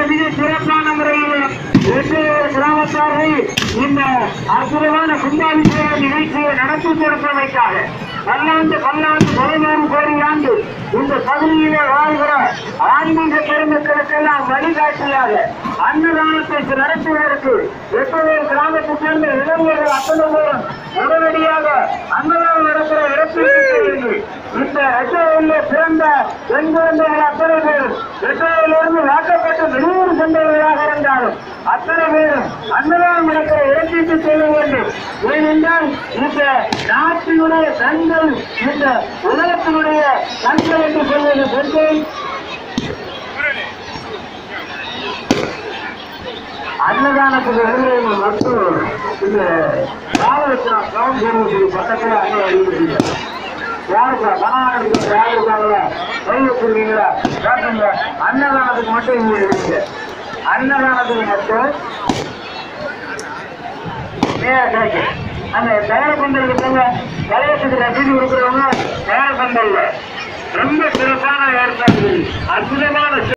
மிக சிறப்பான முறையில் வெற்றிவேறு கிராமத்தார்கள் இந்த அற்புதமான கும்பாபிஷேக நிகழ்ச்சியை நடத்தி கொடுப்பதற்காக பல்லாண்டு பல்லாண்டு பதினாறு கோடி ஆண்டு இந்த பகுதியிலே வாழ்கிற ஆன்மீக பெருமக்களுக்கெல்லாம் வழிகாட்டியாக அன்னதானத்தை நடத்துவதற்கு வெப்பவேல் கிராமத்தைச் சேர்ந்த இளைஞர்கள் அத்தனை பேரும் உடனடியாக அன்னதானம் நடக்கிற இடத்திற்கு செல்லுங்கள். இந்த வெட்டவையில் பிறந்த பெண் குழந்தைகள் அத்தனை பேரும் வெட்டவையிலிருந்து வாக்கப்பட்டு வெளியூர் சென்றவர்களாக இருந்தாலும் அத்தனை பேரும் அன்னதானம் நடக்கிற இடத்திற்கு செல்ல வேண்டும் ஏனென்றால் இந்த நாட்டினுடைய கண்கள் இந்த உலகத்தினுடைய கண்கள் என்று சொல்வது பெண்கள் அன்னதானத்துக்கு எழுதுறது மட்டும் இந்த காலவச்சனம் கவுன்சிலிங் பக்கத்தில் அங்கே எழுதிருக்கீங்க யாருக்கு கனகானத்துக்கு யார் இருக்காங்களா கை வச்சிருக்கீங்களா காட்டுங்க அன்னதானத்துக்கு மட்டும் இங்க எழுதுங்க அன்னதானத்துக்கு மட்டும் நேரா கிடைக்கும் அந்த தயார பந்தலுக்கு போங்க கலையத்துக்கு ரசீது கொடுக்குறவங்க தயார பந்தல்ல ரொம்ப சிறப்பான ஏற்பாடு அற்புதமான